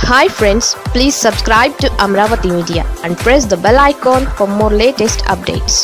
hi friends please subscribe to Amaravati media and press the bell icon for more latest updates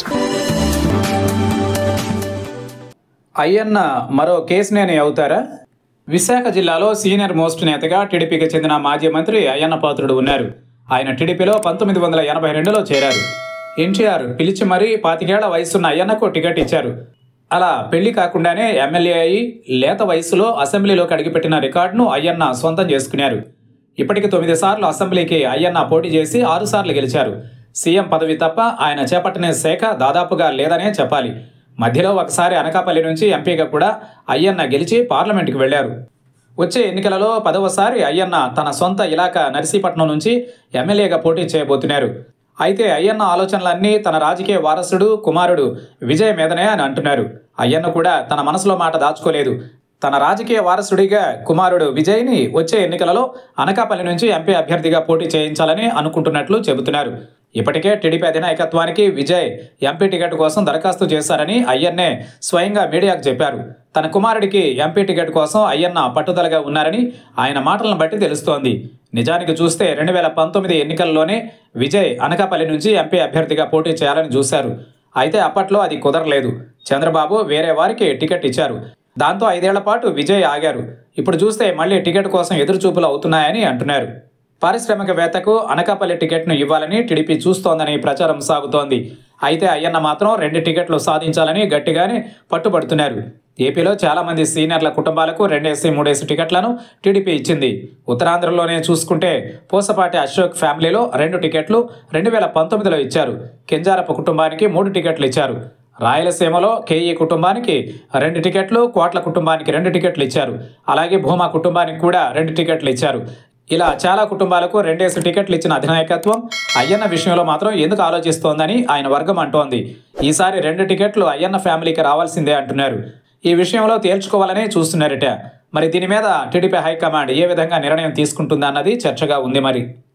Ayyanna మరో కేసినేని అవుతారా విశాఖ జిల్లాలో senior most నేతగా టీడీపీకి చెందిన మాజీ మంత్రి అయ్యన్న పాత్రుడు ఉన్నారు ఆయన టీడీపీలో పంతొమ్మిది వందల ఎనభై రెండులో చేరారు ఎన్టీఆర్ పిలిచి మరీ పాతికేళ్ల వయసున్న అయ్యన్నకు టికెట్ ఇచ్చారు అలా పెళ్లి కాకుండానే ఎమ్మెల్యే అయి లేత వయసులో అసెంబ్లీలోకి అడుగుపెట్టిన రికార్డును అయ్యన్న సొంతం చేసుకున్నారు ఇప్పటికి తొమ్మిది సార్లు అసెంబ్లీకి అయ్యన్న పోటీ చేసి ఆరు సార్లు గెలిచారు సీఎం పదవి తప్ప ఆయన చేపట్టిన శాఖ దాదాపుగా లేదనే చెప్పాలి మధ్యలో ఒకసారి అనకాపల్లి నుంచి ఎంపీగా కూడా అయ్యన్న గెలిచి పార్లమెంటుకు వెళ్లారు వచ్చే ఎన్నికలలో పదవసారి అయ్యన్న తన సొంత ఇలాకా నర్సీపట్నం నుంచి ఎమ్మెల్యేగా పోటీ చేయబోతున్నారు అయితే అయ్యన్న ఆలోచనలన్నీ తన రాజకీయ వారసుడు కుమారుడు విజయ్ మీదనే అని అంటున్నారు అయ్యన్న కూడా తన మనసులో మాట దాచుకోలేదు తన రాజకీయ వారసుడిగా కుమారుడు విజయ్ని వచ్చే ఎన్నికలలో అనకాపల్లి నుంచి ఎంపీ అభ్యర్థిగా పోటీ చేయించాలని అనుకుంటున్నట్లు చెబుతున్నారు ఇప్పటికే టీడీపీ అధినాయకత్వానికి విజయ్ ఎంపీ టికెట్ కోసం దరఖాస్తు చేశారని అయ్యన్నే స్వయంగా మీడియాకు చెప్పారు తన కుమారుడికి ఎంపీ టికెట్ కోసం అయ్యన్న పట్టుదలగా ఉన్నారని ఆయన మాటలను బట్టి తెలుస్తోంది నిజానికి చూస్తే రెండు వేల పంతొమ్మిది ఎన్నికల్లోనే విజయ్ అనకాపల్లి నుంచి ఎంపీ అభ్యర్థిగా పోటీ చేయాలని చూశారు అయితే అప్పట్లో అది కుదరలేదు చంద్రబాబు వేరే వారికి టికెట్ ఇచ్చారు దాంతో ఐదేళ్ల పాటు విజయ్ ఆగారు ఇప్పుడు చూస్తే మళ్ళీ టికెట్ కోసం ఎదురుచూపులు అవుతున్నాయని అంటున్నారు పారిశ్రామికవేత్తకు అనకాపల్లి టికెట్ను ఇవ్వాలని టీడీపీ చూస్తోందని ప్రచారం సాగుతోంది అయితే అయ్యన్న మాత్రం రెండు టికెట్లు సాధించాలని గట్టిగానే పట్టుబడుతున్నారు ఏపీలో చాలా మంది సీనియర్ల కుటుంబాలకు రెండేసి మూడేసి టికెట్లను టీడీపీ ఇచ్చింది ఉత్తరాంధ్రలోనే చూసుకుంటే పూసపాటి అశోక్ ఫ్యామిలీలో రెండు టికెట్లు రెండు వేల పంతొమ్మిదిలో ఇచ్చారు కెంజారపు కుటుంబానికి మూడు టికెట్లు ఇచ్చారు రాయలసీమలో కేఈ కుటుంబానికి రెండు టికెట్లు కోట్ల కుటుంబానికి రెండు టికెట్లు ఇచ్చారు అలాగే భూమా కుటుంబానికి కూడా రెండు టికెట్లు ఇచ్చారు ఇలా చాలా కుటుంబాలకు రెండేసి టికెట్లు ఇచ్చిన అధినాయకత్వం అయ్యన్న విషయంలో మాత్రం ఎందుకు ఆలోచిస్తోందని ఆయన వర్గం అంటోంది ఈసారి రెండు టికెట్లు అయ్యన్న ఫ్యామిలీకి రావాల్సిందే అంటున్నారు ఈ విషయంలో తేల్చుకోవాలని చూస్తున్నారట మరి దీని మీద టీడీపీ హైకమాండ్ ఏ విధంగా నిర్ణయం తీసుకుంటుందన్నది చర్చగా ఉంది మరి